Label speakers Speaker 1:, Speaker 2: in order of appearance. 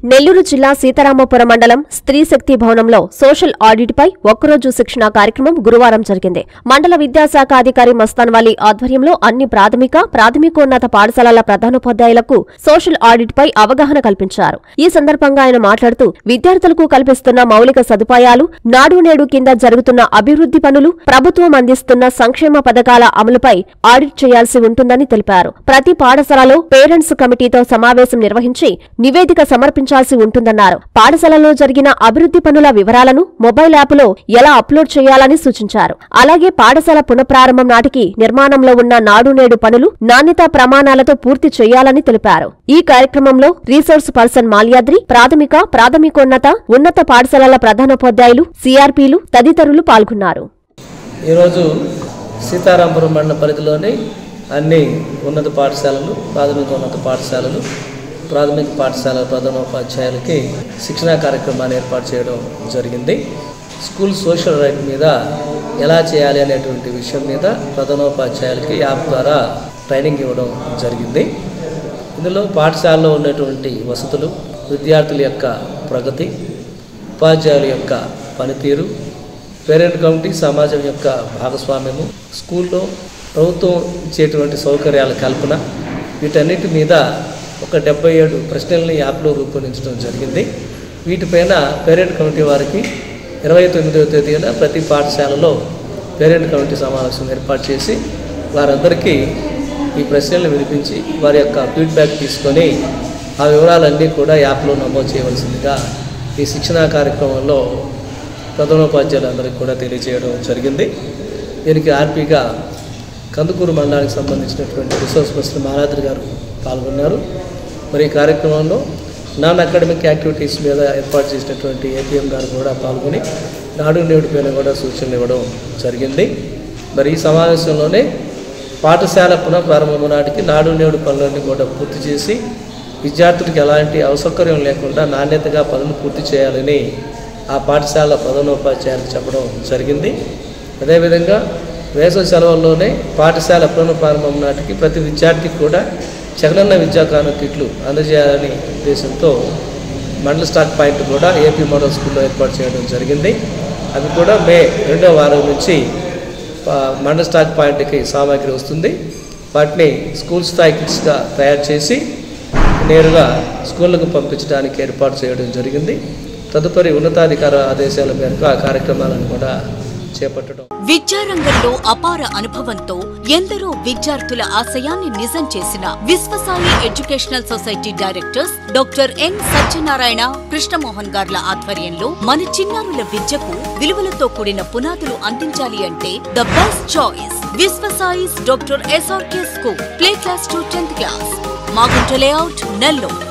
Speaker 1: నెల్లూరు జిల్లా సీతారామపురం మండలం స్త్రీ శక్తి భవనంలో సోషల్ ఆడిట్ పై ఒక్కరోజు శిక్షణ కార్యక్రమం గురువారం జరిగింది మండల విద్యాశాఖ అధికారి మస్తాన్ వాలీ ఆధ్వర్యంలో అన్ని ప్రాథమిక ప్రాథమికోన్నత పాఠశాలల ప్రధానోపాధ్యాయులకు సోషల్ ఆడిట్ పై అవగాహన కల్పించారు ఈ సందర్భంగా ఆయన మాట్లాడుతూ విద్యార్థులకు కల్పిస్తున్న మౌలిక సదుపాయాలు నాడు నేడు కింద జరుగుతున్న అభివృద్ధి పనులు ప్రభుత్వం అందిస్తున్న సంక్షేమ పథకాల అమలుపై ఆడిట్ చేయాల్సి ఉంటుందని తెలిపారు ప్రతి పాఠశాలలో పేరెంట్స్ కమిటీతో సమావేశం నిర్వహించి నివేదిక సమర్పించాల్సి ఉంటుందన్నారు పాఠశాలలో జరిగిన అభివృద్ధి పనుల వివరాలను మొబైల్ యాప్లో ఎలా అప్లోడ్ చేయాలని సూచించారు అలాగే పాఠశాల పునఃప్రారంభం నాటికి నిర్మాణంలో ఉన్న నాడు నేడు పనులు నాణ్యతా ప్రమాణాలతో పూర్తి చేయాలని తెలిపారు ఈ కార్యక్రమంలో రీసోర్స్ పర్సన్ మాల్యాద్రి ప్రాథమిక ప్రాథమికోన్నత ఉన్నత పాఠశాలల ప్రధానోపాధ్యాయులు సిఆర్పీలు తదితరులు పాల్గొన్నారు
Speaker 2: ఈరోజు సీతారాంపురం మండల పరిధిలోని అన్ని ఉన్నత పాఠశాలలు ప్రాథమిక ఉన్నత పాఠశాలలు ప్రాథమిక పాఠశాల ప్రధానోపాధ్యాయులకి శిక్షణా కార్యక్రమాన్ని ఏర్పాటు చేయడం జరిగింది స్కూల్ సోషల్ రైట్ మీద ఎలా చేయాలి అనేటువంటి విషయం మీద ప్రధానోపాధ్యాయులకి యాప్ ద్వారా ట్రైనింగ్ ఇవ్వడం జరిగింది ఇందులో పాఠశాలలో ఉన్నటువంటి వసతులు విద్యార్థుల యొక్క ప్రగతి ఉపాధ్యాయుల యొక్క పనితీరు పేరెంట్ కమిటీ సమాజం యొక్క భాగస్వామ్యము స్కూల్లో ప్రభుత్వం ఇచ్చేటువంటి సౌకర్యాల కల్పన వీటన్నిటి మీద ఒక డెబ్బై ఏడు ప్రశ్నల్ని యాప్లో రూపొందించడం జరిగింది వీటిపైన పేరెంట్ కమిటీ వారికి ఇరవై తొమ్మిదవ తేదీన ప్రతి పాఠశాలలో పేరెంట్ కమిటీ సమావేశం ఏర్పాటు చేసి వారందరికీ ఈ ప్రశ్నలను వినిపించి వారి యొక్క ఫీడ్బ్యాక్ తీసుకొని ఆ వివరాలన్నీ కూడా యాప్లో నమోదు చేయవలసిందిగా ఈ శిక్షణా కార్యక్రమంలో ప్రధానోపాధ్యాయులందరికీ కూడా తెలియజేయడం జరిగింది దీనికి ఆర్పీగా కందుకూరు మండలానికి సంబంధించినటువంటి రిసోర్స్ పర్సన్ మహారాత్రి గారు పాల్గొన్నారు మరి ఈ కార్యక్రమంలో నాన్ అకాడమిక్ యాక్టివిటీస్ మీద ఏర్పాటు చేసినటువంటి ఏపీఎం గారు కూడా పాల్గొని నాడు నేడు పైన కూడా సూచనలు ఇవ్వడం జరిగింది మరి ఈ సమావేశంలోనే పాఠశాల పునఃప్రారంభం నాటికి నాడు నేడు పనులన్నీ కూడా పూర్తి చేసి విద్యార్థులకు ఎలాంటి అసౌకర్యం లేకుండా నాణ్యతగా పనులు పూర్తి చేయాలని ఆ పాఠశాల ప్రధానోపాధ్యాయులకు చెప్పడం జరిగింది అదేవిధంగా వేసవి సెలవుల్లోనే పాఠశాల పునఃప్రారంభం నాటికి ప్రతి విద్యార్థికి కూడా జగనన్న విద్యా కాను కిట్లు అందజేయాలని ఉద్దేశంతో మండల స్టాక్ పాయింట్ కూడా ఏపీ మోడల్ స్కూల్లో ఏర్పాటు చేయడం జరిగింది అవి కూడా మే రెండో వారం నుంచి ఆ, మండల స్టాక్ పాయింట్కి సామాగ్రి వస్తుంది వాటిని స్కూల్ స్థాయి కిట్స్గా తయారు చేసి నేరుగా స్కూళ్ళకు పంపించడానికి ఏర్పాటు చేయడం జరిగింది తదుపరి ఉన్నతాధికార ఆదేశాల మేరకు ఆ కార్యక్రమాలను కూడా చేపట్టడం
Speaker 3: విద్యారంగంలో అపార అనుభవంతో ఎందరో విద్యార్థుల ఆశయాన్ని నిజం చేసిన Viswasai educational society directors doctor N Satyanarayana Krishnamohan గార్ల ఆధ్వర్యంలో మన చిన్నారుల విద్యకు విలువలతో కూడిన పునాదులు అందించాలి అంటే the best choice Viswasai's doctor SRK school play class to tenth class Magunta layout Nellore